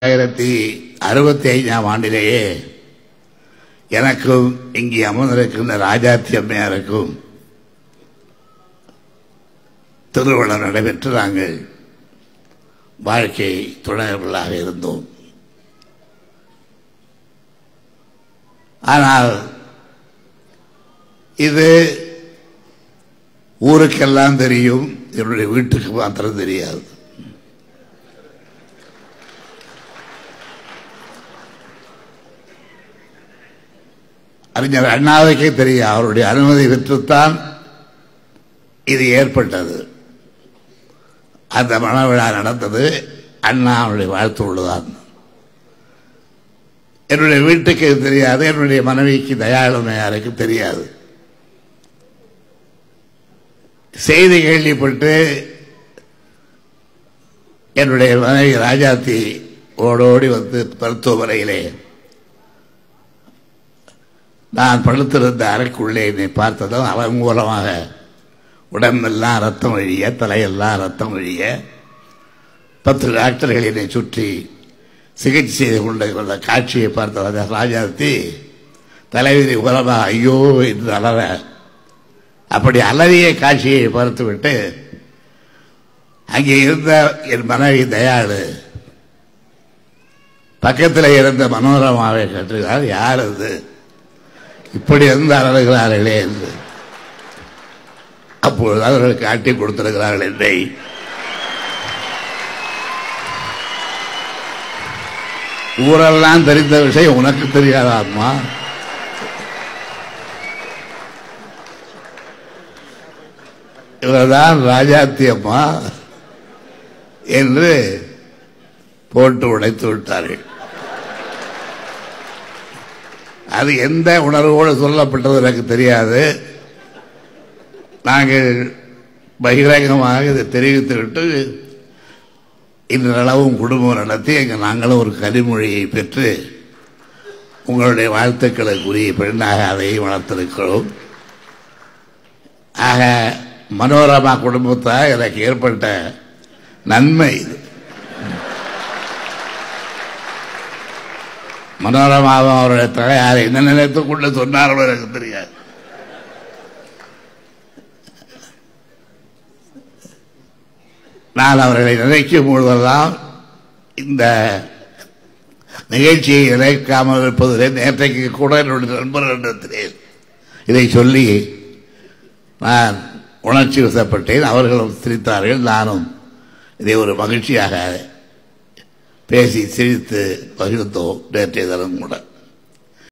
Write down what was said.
ஆயிரத்தி அறுபத்தி ஐந்தாம் ஆண்டிலேயே எனக்கும் இங்கே அமர்ந்திருக்கின்ற ராஜாத்தி அம்மையாருக்கும் திருவிழா நடைபெற்று நாங்கள் வாழ்க்கை துணைவர்களாக இருந்தோம் ஆனால் இது ஊருக்கெல்லாம் தெரியும் என்னுடைய வீட்டுக்கு மாத்திரம் தெரியாது அறிஞர் அண்ணாவுக்கே தெரியும் அவருடைய அனுமதி பெற்றுத்தான் இது ஏற்பட்டது அந்த மனவிழா நடந்தது அண்ணா அவருடைய வாழ்த்தோடுதான் என்னுடைய வீட்டுக்கு இது தெரியாது என்னுடைய மனைவிக்கு தயாளுமையாருக்கு தெரியாது செய்தி கேள்விப்பட்டு என்னுடைய மனைவி ராஜாத்தி ஓடோடி வந்து மருத்துவமனையிலே நான் படுத்திருந்த அறைக்குள்ளே என்னை பார்த்ததும் அவன் மூலமாக உடம்பெல்லாம் ரத்தம் வழிய தலையெல்லாம் ரத்தம் வழிய பத்து டாக்டர்கள் என்னை சுற்றி சிகிச்சை செய்து கொண்டிருந்த காட்சியை பார்த்த ராஜாத்தி தலைவிதி உரமாக ஐயோ என்று அலற அப்படி அலறிய காட்சியை பார்த்துவிட்டு அங்கே இருந்த என் மனைவி தயாளு பக்கத்தில் இருந்த மனோரமாவை கட்டுகிறார் யார் அது இப்படி இருந்து அலறுகிறார்களே என்று அப்பொழுது அவர்கள் காட்டி கொடுத்திருக்கிறார்கள் என்னை ஊரெல்லாம் தெரிந்த விஷயம் உனக்கு தெரியாதா அம்மா இவர்தான் ராஜாத்தி அம்மா என்று போட்டு உடைத்து விட்டார்கள் அது எந்த உணர்வோடு சொல்லப்பட்டது எனக்கு தெரியாது நாங்கள் பகிரங்கமாக இதை தெரிவித்துவிட்டு இன்றளவும் குடும்பம் நடத்தி எங்கள் நாங்களும் ஒரு கனிமொழியை பெற்று உங்களுடைய வாழ்த்துக்களுக்குரிய பெண்ணாக அதையும் வளர்த்திருக்கிறோம் ஆக மனோரமா குடும்பத்தால் எனக்கு ஏற்பட்ட நன்மை இது மனோரமாவும் அவருடைய தலையார் என்ன நினைத்துக் கொண்டு சொன்னார்களோ எனக்கு தெரியாது நான் அவர்களை நினைக்கும் பொழுதெல்லாம் இந்த நிகழ்ச்சியை நினைக்காமல் இருப்பதிலே நேற்றைக்கு கூட என்னுடைய நண்பர்களிடத்திலே இதை சொல்லி நான் உணர்ச்சி வசப்பட்டேன் அவர்களும் சிரித்தார்கள் நானும் இதை ஒரு மகிழ்ச்சியாக பேசி சிரித்து பகிர்ந்தோம் நேற்றைய தினம் கூட